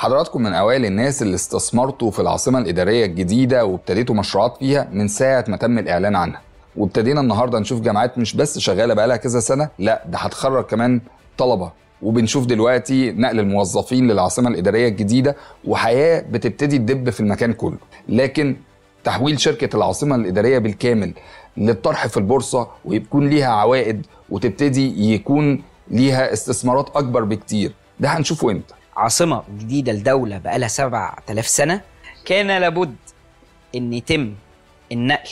حضراتكم من اوائل الناس اللي استثمرتوا في العاصمه الاداريه الجديده وابتديتوا مشروعات فيها من ساعه ما تم الاعلان عنها وابتدينا النهارده نشوف جامعات مش بس شغاله بقالها كذا سنه لا ده هتخرج كمان طلبه وبنشوف دلوقتي نقل الموظفين للعاصمه الاداريه الجديده وحياه بتبتدي تدب في المكان كله لكن تحويل شركه العاصمه الاداريه بالكامل للطرح في البورصه ويكون ليها عوائد وتبتدي يكون ليها استثمارات اكبر بكتير ده هنشوفه امتى عاصمة جديدة لدولة بقالها 7000 سنة كان لابد ان يتم النقل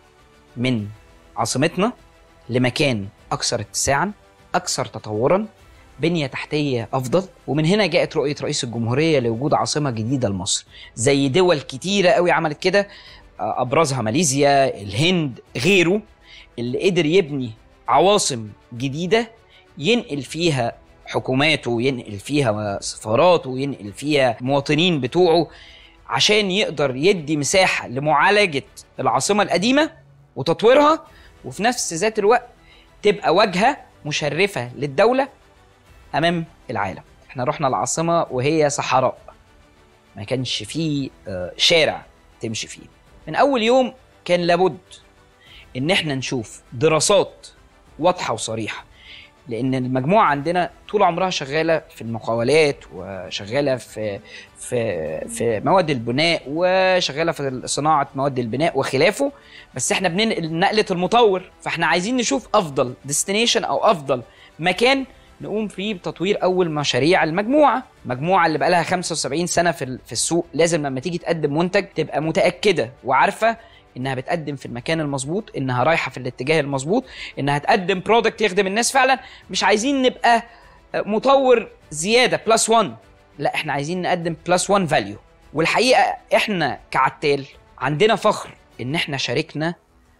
من عاصمتنا لمكان اكثر اتساعا اكثر تطورا بنية تحتية أفضل ومن هنا جاءت رؤية رئيس الجمهورية لوجود عاصمة جديدة لمصر زي دول كتيرة قوي عملت كده أبرزها ماليزيا الهند غيره اللي قدر يبني عواصم جديدة ينقل فيها حكوماته ينقل فيها سفاراته ينقل فيها مواطنين بتوعه عشان يقدر يدي مساحة لمعالجة العاصمة القديمة وتطويرها وفي نفس ذات الوقت تبقى واجهة مشرفة للدولة أمام العالم احنا رحنا العاصمة وهي صحراء ما كانش فيه آه، شارع تمشي فيه من أول يوم كان لابد إن احنا نشوف دراسات واضحة وصريحة لان المجموعه عندنا طول عمرها شغاله في المقاولات وشغاله في في في مواد البناء وشغاله في صناعه مواد البناء وخلافه بس احنا بننقل نقله المطور فاحنا عايزين نشوف افضل ديستنيشن او افضل مكان نقوم فيه بتطوير اول مشاريع المجموعه مجموعه اللي بقالها 75 سنه في في السوق لازم لما تيجي تقدم منتج تبقى متاكده وعارفه انها بتقدم في المكان المظبوط انها رايحه في الاتجاه المظبوط انها تقدم برودكت يخدم الناس فعلا مش عايزين نبقى مطور زياده بلس 1 لا احنا عايزين نقدم بلس 1 فاليو والحقيقه احنا كعتال عندنا فخر ان احنا شاركنا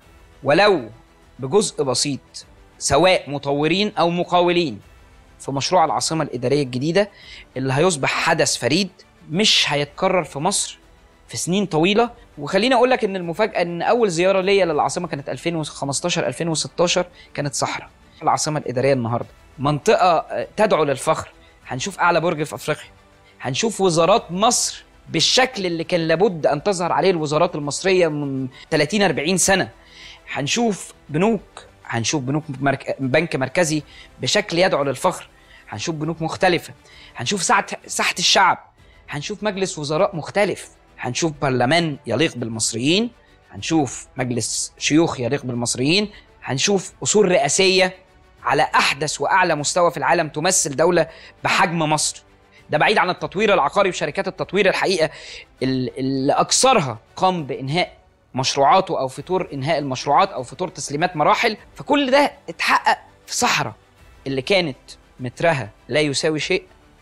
ولو بجزء بسيط سواء مطورين او مقاولين في مشروع العاصمه الاداريه الجديده اللي هيصبح حدث فريد مش هيتكرر في مصر في سنين طويله وخليني اقول لك ان المفاجاه ان اول زياره ليا للعاصمه كانت 2015 2016 كانت صحراء العاصمه الاداريه النهارده منطقه تدعو للفخر هنشوف اعلى برج في افريقيا هنشوف وزارات مصر بالشكل اللي كان لابد ان تظهر عليه الوزارات المصريه من 30 40 سنه هنشوف بنوك هنشوف بنوك مرك... بنك مركزي بشكل يدعو للفخر هنشوف بنوك مختلفه هنشوف ساعه ساحه الشعب هنشوف مجلس وزراء مختلف هنشوف برلمان يليق بالمصريين هنشوف مجلس شيوخ يليق بالمصريين هنشوف اصول رئاسيه على احدث واعلى مستوى في العالم تمثل دوله بحجم مصر ده بعيد عن التطوير العقاري وشركات التطوير الحقيقه اللي اكثرها قام بانهاء مشروعاته او فطور انهاء المشروعات او فطور تسليمات مراحل فكل ده اتحقق في صحراء اللي كانت مترها لا يساوي شيء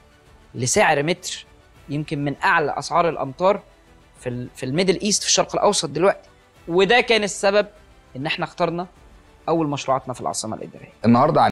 لسعر متر يمكن من اعلى اسعار الامطار في في الميدل ايست في الشرق الاوسط دلوقتي وده كان السبب ان احنا اخترنا اول مشروعاتنا في العاصمه الاداريه النهارده